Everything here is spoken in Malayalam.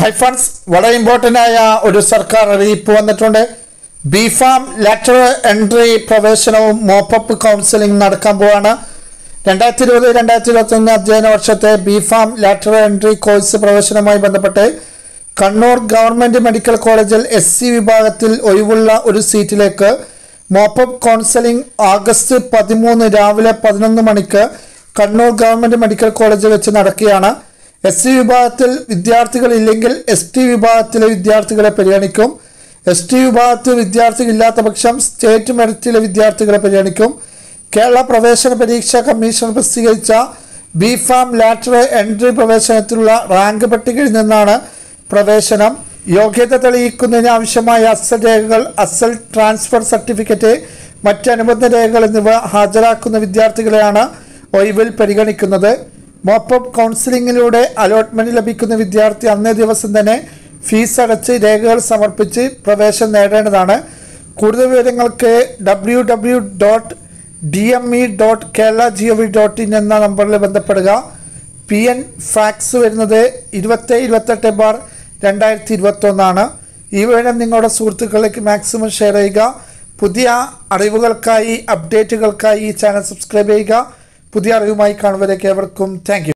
ഹൈ ഫണ്ട്സ് വളരെ ഇമ്പോർട്ടൻ്റ് ആയ ഒരു സർക്കാർ അറിയിപ്പ് വന്നിട്ടുണ്ട് ബി ഫാം ലാറ്ററൽ എൻട്രി പ്രവേശനവും മോപ്പപ്പ് കൗൺസിലിംഗ് നടക്കാൻ പോവാണ് രണ്ടായിരത്തി ഇരുപത് രണ്ടായിരത്തി ഇരുപത്തി ഒന്ന് അധ്യയന വർഷത്തെ B pharm lateral entry course പ്രവേശനവുമായി ബന്ധപ്പെട്ട് കണ്ണൂർ ഗവൺമെന്റ് മെഡിക്കൽ കോളേജിൽ എസ് സി വിഭാഗത്തിൽ ഒഴിവുള്ള ഒരു സീറ്റിലേക്ക് മോപ്പപ്പ് കൗൺസിലിംഗ് ആഗസ്റ്റ് പതിമൂന്ന് രാവിലെ പതിനൊന്ന് മണിക്ക് കണ്ണൂർ ഗവൺമെന്റ് മെഡിക്കൽ കോളേജിൽ വെച്ച് നടക്കുകയാണ് എസ് സി വിഭാഗത്തിൽ വിദ്യാർത്ഥികൾ ഇല്ലെങ്കിൽ എസ് ടി വിഭാഗത്തിലെ വിദ്യാർത്ഥികളെ പരിഗണിക്കും എസ് ടി വിഭാഗത്തിൽ വിദ്യാർത്ഥികളില്ലാത്ത പക്ഷം സ്റ്റേറ്റ് മെറിറ്റിലെ വിദ്യാർത്ഥികളെ പരിഗണിക്കും കേരള പ്രവേശന പരീക്ഷാ കമ്മീഷൻ പ്രസിദ്ധീകരിച്ച ബി ഫാം ലാറ്ററൽ എൻട്രി പ്രവേശനത്തിലുള്ള റാങ്ക് പട്ടികയിൽ നിന്നാണ് പ്രവേശനം യോഗ്യത തെളിയിക്കുന്നതിന് ആവശ്യമായ അസൽ രേഖകൾ അസൽ ട്രാൻസ്ഫർ സർട്ടിഫിക്കറ്റ് മറ്റ് അനുബന്ധ രേഖകൾ എന്നിവ ഹാജരാക്കുന്ന വിദ്യാർത്ഥികളെയാണ് ഒഴിവിൽ പരിഗണിക്കുന്നത് മോപ്പപ്പ് കൗൺസിലിങ്ങിലൂടെ അലോട്ട്മെന്റ് ലഭിക്കുന്ന വിദ്യാർത്ഥി അന്നേ ദിവസം തന്നെ ഫീസ് അടച്ച് രേഖകൾ സമർപ്പിച്ച് പ്രവേശനം നേടേണ്ടതാണ് കൂടുതൽ വിവരങ്ങൾക്ക് W W dot D M E dot Kerala G O V dot in എന്ന നമ്പറിൽ ബന്ധപ്പെടുക പി എൻ ഫാക്സ് വരുന്നത് ഇരുപത്തേഴ് ഇരുപത്തെട്ട് ബാർ രണ്ടായിരത്തി ഇരുപത്തൊന്നാണ് ഈ വിവരം നിങ്ങളുടെ സുഹൃത്തുക്കളിലേക്ക് മാക്സിമം ഷെയർ ചെയ്യുക പുതിയ അറിവുകൾക്കായി അപ്ഡേറ്റുകൾക്കായി ഈ ചാനൽ സബ്സ്ക്രൈബ് ചെയ്യുക പുതിയ അറിവുമായി കാണുവരേക്ക് ഏവർക്കും താങ്ക്